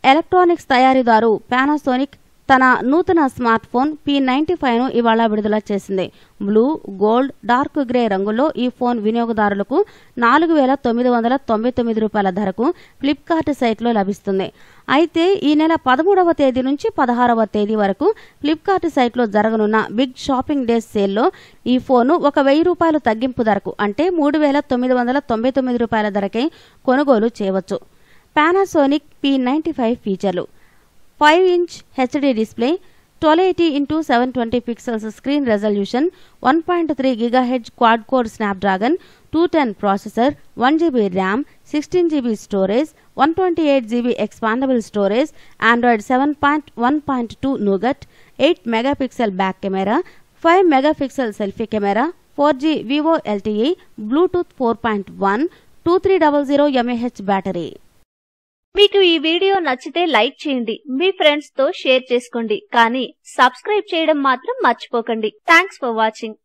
electronics తయారీదారు Panasonic తన నూతన స్మార్ట్ ఫోన్ పి నైన్టీ ను ఇవాళ విడుదల చేసింది బ్లూ గోల్డ్ డార్క్ గ్రే రంగుల్లో ఈ ఫోన్ వినియోగదారులకు నాలుగు వేల తొమ్మిది వందల తొంభై తొమ్మిది రూపాయల ధరకు ఫ్లిప్కార్ట్ సైట్లో లభిస్తుంది అయితే ఈ నెల పదమూడవ తేదీ నుంచి పదహారవ తేదీ వరకు ఫ్లిప్కార్ట్ సైట్లో జరగనున్న బిగ్ షాపింగ్ డేస్ సేల్లో ఈ ఫోను ఒక వెయ్యి రూపాయలు తగ్గింపు ధరకు అంటే మూడు వేల తొమ్మిది వందల తొంభై తొమ్మిది రూపాయల ధరకే కొనుగోలు చేయవచ్చు పానాసోనిక్ పి నైన్టీ ఫైవ్ ఫీచర్లు five inch HD display twelve eighty into seven twenty pixels screen resolution one point three gigahertz quad core Snapdragon two ten processor one GB RAM sixteen GB storage one twenty eight GB expandable storage Android seven point one point two Nougat eight megapixel back camera five megapixel selfie camera four G VoLTE Bluetooth four point one two three double zero mAh battery మీకు ఈ video నచ్చితే like చేయండి మీ friends తో share చేసుకోండి కానీ subscribe చేయడం మాత్రం మర్చిపోకండి థ్యాంక్స్ ఫర్ వాచింగ్